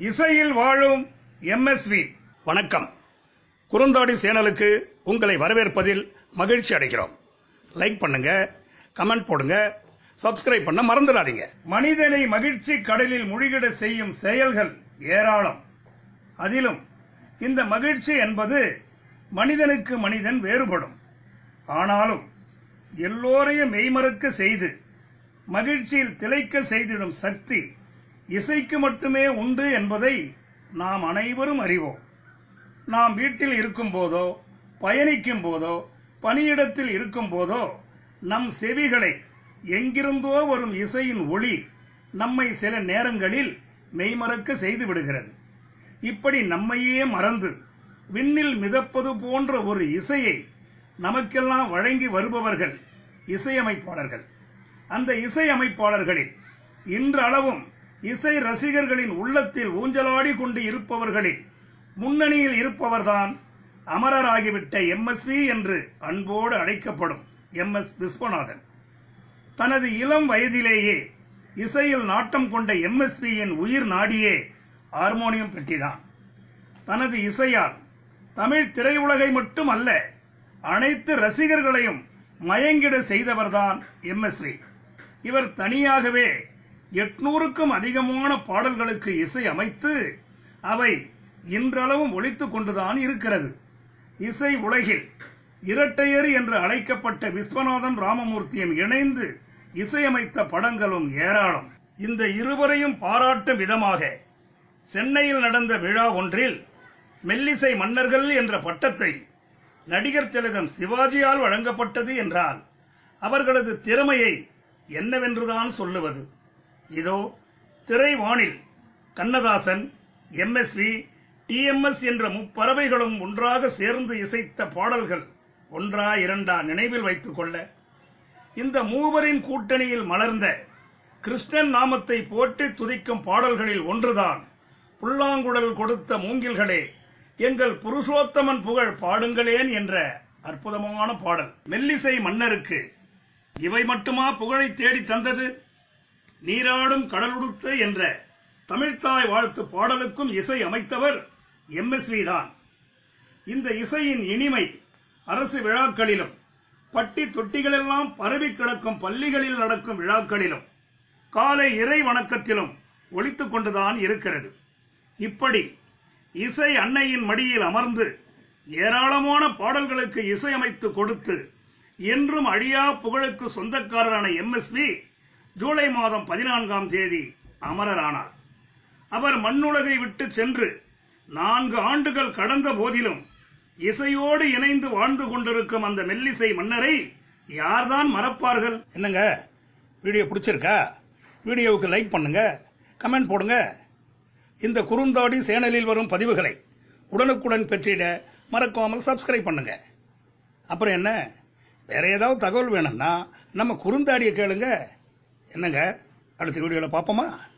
இசையில் வாழும் எம்எஸ்வி வணக்கம் குறுந்தாடி சேனலுக்கு உங்களை வரவேற்பதில் மகிழ்ச்சி அடைகிறோம் லைக் பண்ணுங்க கமெண்ட் போடுங்க சப்ஸ்கிரைப் பண்ண மறந்துடாதீங்க மனிதனை மகிழ்ச்சி கடலில் முழுகிட செய்யும் செயல்கள் ஏராளம் அதிலும் இந்த மகிழ்ச்சி என்பது மனிதனுக்கு மனிதன் வேறுபடும் ஆனாலும் எல்லோரையும் மெய்மறக்க செய்து மகிழ்ச்சியில் திளைக்க செய்திடும் சக்தி இசைக்கு மட்டுமே உண்டு என்பதை நாம் அனைவரும் அறிவோம் நாம் வீட்டில் இருக்கும் போதோ பயணிக்கும் போதோ பணியிடத்தில் இருக்கும் போதோ நம் செவிகளை எங்கிருந்தோ வரும் இசையின் ஒளி நம்மை சில நேரங்களில் மெய்மறக்க செய்து விடுகிறது இப்படி நம்மையே மறந்து விண்ணில் மிதப்பது போன்ற ஒரு இசையை நமக்கெல்லாம் வழங்கி வருபவர்கள் இசையமைப்பாளர்கள் அந்த இசையமைப்பாளர்களில் இன்றளவும் இசை ரசிகர்களின் உள்ளத்தில் ஊஞ்சலாடி கொண்டு இருப்பவர்களில் முன்னணியில் இருப்பவர்தான் அமரராகிவிட்ட எம்எஸ்வி என்று அன்போடு அழைக்கப்படும் எம் எஸ் விஸ்வநாதன் தனது இளம் வயதிலேயே இசையில் நாட்டம் கொண்ட எம்எஸ்வியின் உயிர் நாடியே ஹார்மோனியம் பெட்டிதான் தனது இசையால் தமிழ் திரையுலகை மட்டும் அல்ல அனைத்து ரசிகர்களையும் மயங்கிட செய்தவர்தான் எம்எஸ்வி இவர் தனியாகவே எட்நூறுக்கும் அதிகமான பாடல்களுக்கு இசை அமைத்து அவை இன்றளவும் ஒலித்துக் கொண்டுதான் இருக்கிறது இசை உலகில் இரட்டையர் என்று அழைக்கப்பட்ட விஸ்வநாதன் ராமமூர்த்தியும் இணைந்து இசையமைத்த படங்களும் ஏராளம் இந்த இருவரையும் பாராட்டும் விதமாக சென்னையில் நடந்த விழா ஒன்றில் மெல்லிசை மன்னர்கள் என்ற பட்டத்தை நடிகர் திலகம் சிவாஜியால் வழங்கப்பட்டது என்றால் அவர்களது திறமையை என்னவென்றுதான் சொல்லுவது இதோ திரைவானில் கண்ணதாசன் எம்எஸ்வி டிஎம்எஸ் என்ற முப்பறவைகளும் ஒன்றாக சேர்ந்து இசைத்த பாடல்கள் ஒன்றா இரண்டா நினைவில் வைத்துக் கொள்ள இந்த மூவரின் கூட்டணியில் மலர்ந்த கிருஷ்ணன் நாமத்தை போற்றி துதிக்கும் பாடல்களில் ஒன்றுதான் புல்லாங்குழல் கொடுத்த மூங்கில்களே எங்கள் புருஷோத்தமன் புகழ் பாடுங்களேன் என்ற அற்புதமான பாடல் மெல்லிசை மன்னருக்கு இவை மட்டுமா புகழை தேடி தந்தது நீராடும் கடலுடுத்து என்ற தமிழ்த்தாய் வாழ்த்து பாடலுக்கும் இசை அமைத்தவர் எம்எஸ்வி தான் இந்த இசையின் இனிமை அரசு விழாக்களிலும் பட்டி தொட்டிகளெல்லாம் பரவி கிடக்கும் பள்ளிகளில் நடக்கும் விழாக்களிலும் காலை இறை வணக்கத்திலும் ஒலித்துக் கொண்டுதான் இருக்கிறது இப்படி இசை அன்னையின் மடியில் அமர்ந்து ஏராளமான பாடல்களுக்கு இசையமைத்து கொடுத்து என்றும் அழியா புகழுக்கு சொந்தக்காரரான எம்எஸ்வி ஜூலை மாதம் பதினான்காம் தேதி அமரரானார் அவர் மண்ணுலகை விட்டு சென்று நான்கு ஆண்டுகள் கடந்த போதிலும் இசையோடு இணைந்து வாழ்ந்து கொண்டிருக்கும் அந்த மெல்லிசை மன்னரை யார்தான் மறப்பார்கள் என்னங்க வீடியோ பிடிச்சிருக்கா வீடியோவுக்கு லைக் பண்ணுங்க கமெண்ட் போடுங்க இந்த குறுந்தாடி சேனலில் வரும் பதிவுகளை உடனுக்குடன் பெற்றிட மறக்காமல் சப்ஸ்கிரைப் பண்ணுங்க அப்புறம் என்ன வேற ஏதாவது தகவல் வேணும்னா நம்ம குறுந்தாடியை கேளுங்க என்னங்க அடுத்த வீடியோவில் பார்ப்போமா